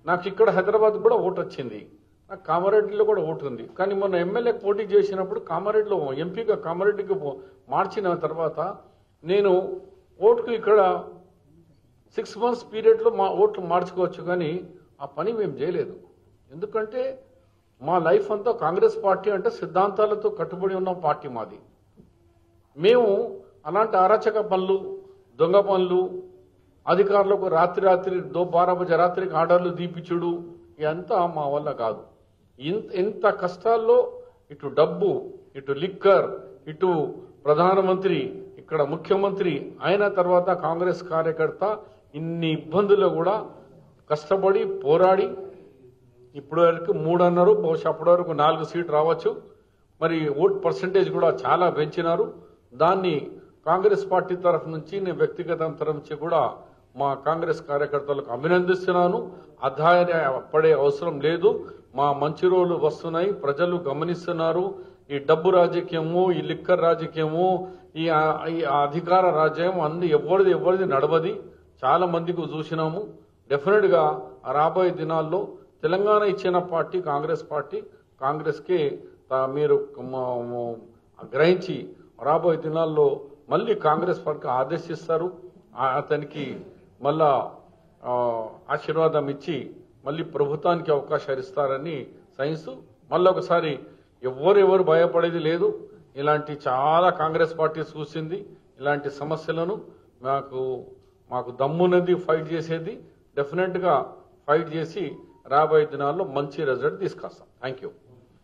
నాకు ఇక్కడ హైదరాబాద్ కూడా ఓటు వచ్చింది నాకు కామారెడ్డిలో కూడా ఓటు ఉంది కానీ మొన్న ఎమ్మెల్యే పోటీ చేసినప్పుడు కామారెడ్డిలో ఎంపీగా కామారెడ్డికి పో- మార్చిన తర్వాత నేను ఓటుకు ఇక్కడ సిక్స్ మంత్స్ పీరియడ్లో మా ఓట్లు మార్చుకోవచ్చు కానీ ఆ పని మేము చేయలేదు ఎందుకంటే మా లైఫ్ అంతా కాంగ్రెస్ పార్టీ అంటే సిద్ధాంతాలతో కట్టుబడి ఉన్న పార్టీ మాది మేము అలాంటి అరాచక పనులు దొంగ పనులు అధికారులకు రాత్రి రాత్రి దో బారాబజ రాత్రికి ఆర్డర్లు దీపించుడు ఇదంతా మా వల్ల కాదు ఇంత ఇంత కష్టాల్లో ఇటు డబ్బు ఇటు లిక్కర్ ఇటు ప్రధానమంత్రి ఇక్కడ ముఖ్యమంత్రి అయిన తర్వాత కాంగ్రెస్ కార్యకర్త ఇన్ని ఇబ్బందులు కూడా కష్టపడి పోరాడి ఇప్పటి వరకు మూడు అన్నారు బహుశా అప్పటి వరకు నాలుగు సీట్లు రావచ్చు మరి ఓట్ పర్సంటేజ్ కూడా చాలా పెంచినారు దాన్ని కాంగ్రెస్ పార్టీ తరఫు నుంచి నేను వ్యక్తిగత తరఫు నుంచి కూడా మా కాంగ్రెస్ కార్యకర్తలకు అభినందిస్తున్నాను అధార్య పడే అవసరం లేదు మా మంచి రోజులు వస్తున్నాయి ప్రజలు గమనిస్తున్నారు ఈ డబ్బు రాజకీయము ఈ లిక్కర్ రాజకీయము ఈ ఆ- ఈ అధికార రాజ్యం అన్ని ఎవరిది ఎవరిది నడవది చాలా మందికి చూసినాము డెఫినెట్ గా రాబోయే దినాల్లో తెలంగాణ ఇచ్చిన పార్టీ కాంగ్రెస్ పార్టీ కాంగ్రెస్ కి మీరు మ- మ- గ్రహించి రాబోయే దినాల్లో మళ్ళీ కాంగ్రెస్ పార్టీ ఆదేశిస్తారు ఆ- అతనికి మళ్ళా ఆ, ఆశీర్వాదం ఇచ్చి మళ్ళీ ప్రభుత్వానికి అవకాశాలు ఇస్తారని సైన్స్ మళ్ళీ ఒకసారి ఎవరెవరు భయపడేది లేదు ఇలాంటి చాలా కాంగ్రెస్ పార్టీ చూసింది ఇలాంటి సమస్యలను మాకు మాకు దమ్మున్నది ఫైట్ చేసేది డెఫినెట్ గా ఫైట్ చేసి రాబోయే దినాల్లో మంచి రిజల్ట్ తీసుకొస్తాం థ్యాంక్ యూ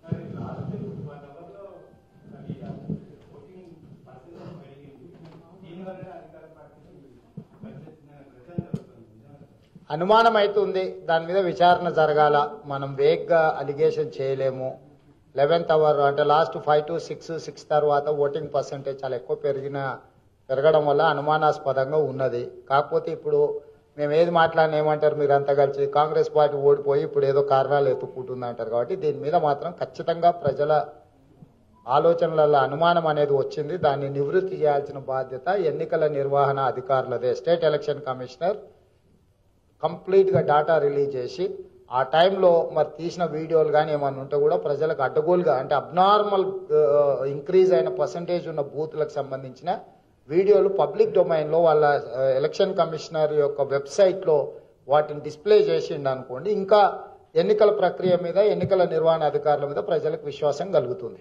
అనుమానం అవుతుంది దాని మీద విచారణ జరగాల మనం వేగ్గా అలిగేషన్ చేయలేము లెవెన్త్ అవర్ అంటే last five to six six తర్వాత ఓటింగ్ పర్సంటేజ్ చాలా ఎక్కువ పెరిగిన పెరగడం వల్ల అనుమానాస్పదంగా ఉన్నది కాకపోతే ఇప్పుడు మేము ఏది మాట్లాడిన ఏమంటారు మీరంతా కలిసి కాంగ్రెస్ పార్టీ ఓడిపోయి ఇప్పుడు ఏదో కారణాలు ఎత్తుక్కుంటుంది అంటారు కాబట్టి దీని మీద మాత్రం ఖచ్చితంగా ప్రజల ఆలోచనలలో అనుమానం అనేది వచ్చింది దాన్ని నివృత్తి చేయాల్సిన బాధ్యత ఎన్నికల నిర్వహణ అధికారులదే స్టేట్ ఎలక్షన్ కమిషనర్ కంప్లీట్ గా డాటా రిలీజ్ చేసి ఆ టైంలో మరి తీసిన వీడియోలు కానీ ఏమన్నా ఉంటే కూడా ప్రజలకు అడ్డగోలుగా అంటే అబ్నార్మల్ ఇంక్రీజ్ అయిన పర్సంటేజ్ ఉన్న బూత్లకు సంబంధించిన వీడియోలు పబ్లిక్ డొమైన్ లో వాళ్ళ ఆ, ఎలక్షన్ కమిషనర్ యొక్క వెబ్సైట్ లో వాటిని డిస్ప్లే చేసిండు అనుకోండి ఇంకా ఎన్నికల ప్రక్రియ మీద ఎన్నికల నిర్వహణ అధికారుల మీద ప్రజలకు విశ్వాసం కలుగుతుంది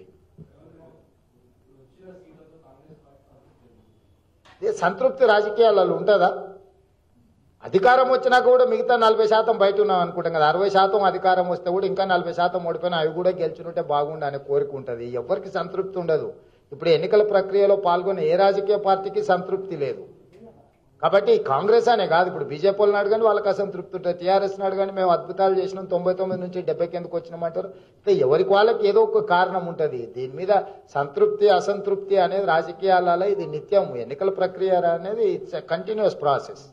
ఇది సంతృప్తి రాజకీయాలలో ఉంటుందా అధికారం వచ్చినా కూడా మిగతా నలభై శాతం బయట ఉన్నాం అనుకుంటాం కదా అరవై శాతం అధికారం వస్తే కూడా ఇంకా నలభై శాతం ఓడిపోయినా అవి కూడా గెలుచుంటే బాగుండు అనే కోరిక ఉంటుంది ఎవరికి సంతృప్తి ఉండదు ఇప్పుడు ఎన్నికల ప్రక్రియలో పాల్గొన్న ఏ రాజకీయ పార్టీకి సంతృప్తి లేదు కాబట్టి కాంగ్రెస్ అనే కాదు ఇప్పుడు బీజేపీ వాళ్ళని అడగండి వాళ్ళకి అసంతృప్తి ఉంటుంది టీఆర్ఎస్ అడగండి మేము అద్భుతాలు చేసినాం తొంభై తొమ్మిది నుంచి డెబ్బైకి ఎందుకు వచ్చినామంటారు అంటే ఎవరికి వాళ్ళకి ఏదో ఒక కారణం ఉంటుంది దీని మీద సంతృప్తి అసంతృప్తి అనేది రాజకీయాలలో ఇది నిత్యం ఎన్నికల ప్రక్రియ అనేది ఇట్స్ కంటిన్యూస్ ప్రాసెస్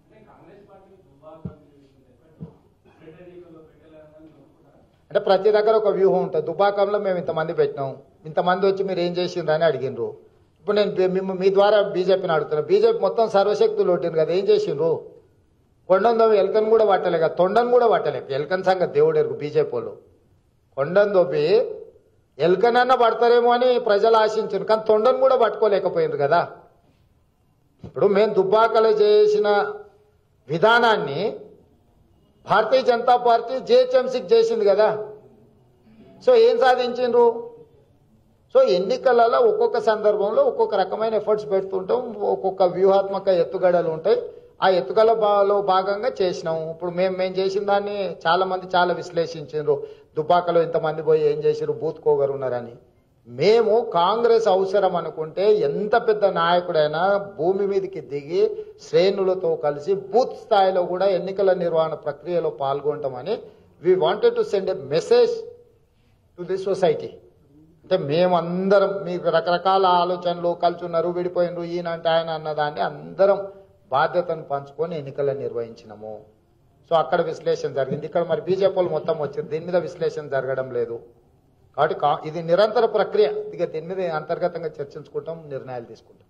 అంటే ప్రతి దగ్గర ఒక వ్యూహం ఉంటుంది దుబాకంలో మేము ఇంతమంది పెట్టినాం ఇంతమంది వచ్చి మీరు ఏం చేసిండ్రు అని అడిగినరు ఇప్పుడు నేను బి- మిమ్మ- మీ ద్వారా బీజేపీని అడుగుతున్నా బీజేపీ మొత్తం సర్వశక్తులు ఒట్టింది కదా ఏం చేసిండ్రు కొండందో ఎలకన్ కూడా పట్టలేక తొండను కూడా పట్టలేక ఎలకన్ సంగతి దేవుడు ఎరుకు బీజేపీ వాళ్ళు కొండను దొబ్బి ఎలకనన్నా పడతారేమో అని ప్రజలు ఆశించారు కానీ తొండను కూడా పట్టుకోలేకపోయిండ్రు కదా ఇప్పుడు మేము దుబ్బాకలో చేసిన విధానాన్ని భారతీయ జనతా పార్టీ జేహెచ్ఎంసీకి చేసింది కదా సో ఏం సాధించిండ్రు సో ఎన్నికలలో ఒక్కొక్క సందర్భంలో ఒక్కొక్క రకమైన ఎఫర్ట్స్ పెడుతుంటాం ఒక్కొక్క వ్యూహాత్మక ఎత్తుగడలు ఉంటాయి ఆ ఎత్తుగడలో భాగంగా చేసినాం ఇప్పుడు మేము మేము చేసిన దాన్ని చాలా మంది చాలా విశ్లేషించారు దుబ్బాకలో ఇంతమంది పోయి ఏం చేసారు బూత్ కోగరు ఉన్నారని మేము కాంగ్రెస్ అవసరం అనుకుంటే ఎంత పెద్ద నాయకుడైనా భూమి మీదకి దిగి శ్రేణులతో కలిసి బూత్ స్థాయిలో కూడా ఎన్నికల నిర్వహణ ప్రక్రియలో పాల్గొంటామని we wanted to send a message to the society అంటే మేమందరం మీకు రకరకాల ఆలోచనలు కలుచున్నారు విడిపోయినరు ఈయన అంటే ఆయన అన్నదాన్ని అందరం బాధ్యతను పంచుకొని ఎన్నికలను నిర్వహించినము సో అక్కడ విశ్లేషణ జరిగింది ఇక్కడ మరి బీజేపీ వాళ్ళు మొత్తం వచ్చింది దీని మీద విశ్లేషణ జరగడం లేదు కాబట్టి కా- ఇది నిరంతర ప్రక్రియ ఇక దీని మీద అంతర్గతంగా చర్చించుకుంటాం నిర్ణయాలు తీసుకుంటాం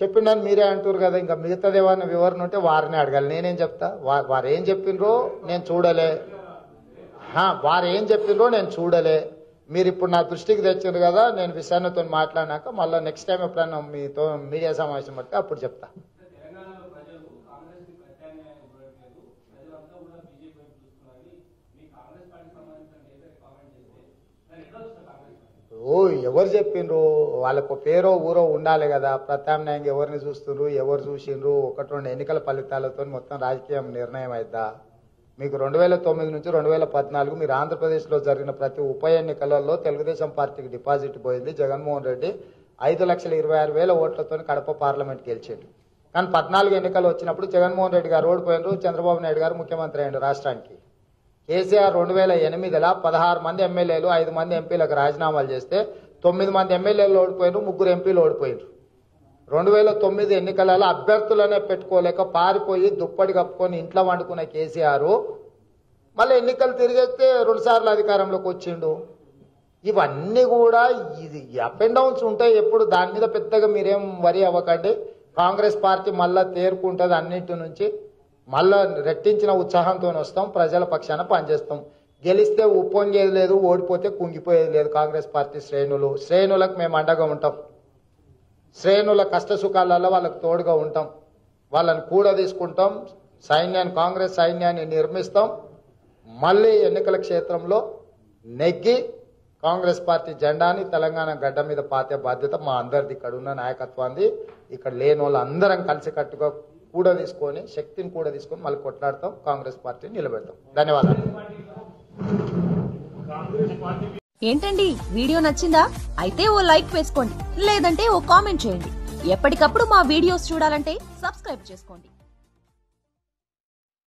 చెప్పిండని మీరే అంటారు కదా ఇంకా మిగతాది ఏమన్నా వివరణ ఉంటే వారిని అడగాలి నేనేం చెప్తా వా- వారు ఏం చెప్పిండ్రో నేను చూడలే హా, వారు ఏం చెప్పిండ్రో నేను చూడలే మీరు ఇప్పుడు నా దృష్టికి తెచ్చారు కదా నేను విశాఖతో మాట్లాడినాక మళ్ళీ నెక్స్ట్ టైం ఎప్పుడైనా మీతో మీడియా సమావేశం పడితే అప్పుడు చెప్తా తెలంగాణలో ప్రజలు కాంగ్రెస్ కి ప్రత్యామ్నాయం ఇవ్వట్లేదు ప్రజలంతా కూడా బీజేపీ వైపు చూస్తున్నారని మీ కాంగ్రెస్ పార్టీకి సంబంధించిన నేతలు కామెంట్ చేస్తే దాన్ని ఎట్లా చూస్తారు కాంగ్రెస్ పార్టీ ఓ ఎవరు చెప్పిండ్రు వాళ్ళకు పేరో ఊరో ఉండాలి కదా ప్రత్యామ్నాయంగా ఎవరిని చూస్తుండ్రు ఎవరు చూసిండ్రు ఒకటి రెండు ఎన్నికల ఫలితాలతో మొత్తం రాజకీయం నిర్ణయం అయిద్దా మీకు రెండు వేల తొమ్మిది నుంచి రెండు వేల పద్నాలుగు మీరు ఆంధ్రప్రదేశ్లో జరిగిన ప్రతి ఉప ఎన్నికలలో తెలుగుదేశం పార్టీకి డిపాజిట్ పోయింది జగన్మోహన్ రెడ్డి ఐదు లక్షల ఇరవై ఆరు వేల ఓట్లతో కడప పార్లమెంట్ గెలిచాడు కానీ పద్నాలుగు ఎన్నికలు వచ్చినప్పుడు జగన్మోహన్ రెడ్డి గారు ఓడిపోయినారు చంద్రబాబు నాయుడు గారు ముఖ్యమంత్రి అయ్యాడు రాష్ట్రానికి కేసీఆర్ రెండు వేల ఎనిమిదిలో పదహారు మంది ఎమ్మెల్యేలు ఐదు మంది ఎంపీలకు రాజీనామాలు చేస్తే తొమ్మిది మంది ఎమ్మెల్యేలు ఓడిపోయినారు ముగ్గురు ఎంపీలు ఓడిపోయినారు రెండు వేల తొమ్మిది ఎన్నికలలో అభ్యర్థులనే పెట్టుకోలేక పారిపోయి దుప్పటి కప్పుకొని ఇంట్లో వండుకున్న కేసీఆర్ మళ్ళీ ఎన్నికలు తిరిగేస్తే రెండు సార్లు అధికారంలోకి వచ్చిండు ఇవన్నీ కూడా ఇది అప్ అండ్ డౌన్స్ ఉంటాయి ఎప్పుడు దాని మీద పెద్దగా మీరేం వరి అవ్వకండి కాంగ్రెస్ పార్టీ మళ్ళా తేరుకుంటుంది అన్నిటి నుంచి మళ్ళా రెట్టించిన ఉత్సాహంతో వస్తాం ప్రజల పక్షాన పనిచేస్తాం గెలిస్తే ఉప్పొంగేది లేదు ఓడిపోతే కుంగిపోయేది లేదు కాంగ్రెస్ పార్టీ శ్రేణులు శ్రేణులకు మేము అండగా ఉంటాం శ్రేణుల కష్ట సుఖాలలో వాళ్ళకు తోడుగా ఉంటాం వాళ్ళని కూడా తీసుకుంటాం సైన్యాన్ని కాంగ్రెస్ సైన్యాన్ని నిర్మిస్తాం మళ్ళీ ఎన్నికల క్షేత్రంలో నెగ్గి కాంగ్రెస్ పార్టీ జెండాని తెలంగాణ గడ్డ మీద పాతే బాధ్యత మా అందరిది ఇక్కడ ఉన్న నాయకత్వాన్ని ఇక్కడ లేని వాళ్ళు అందరం కలిసికట్టుగా కూడా తీసుకొని శక్తిని కూడా తీసుకొని మళ్ళీ కొట్లాడతాం కాంగ్రెస్ పార్టీని నిలబెడతాం ధన్యవాదాలు ఏంటండి వీడియో నచ్చిందా అయితే ఓ లైక్ వేసుకోండి లేదంటే ఓ కామెంట్ చేయండి ఎప్పటికప్పుడు మా వీడియోస్ చూడాలంటే సబ్స్క్రైబ్ చేసుకోండి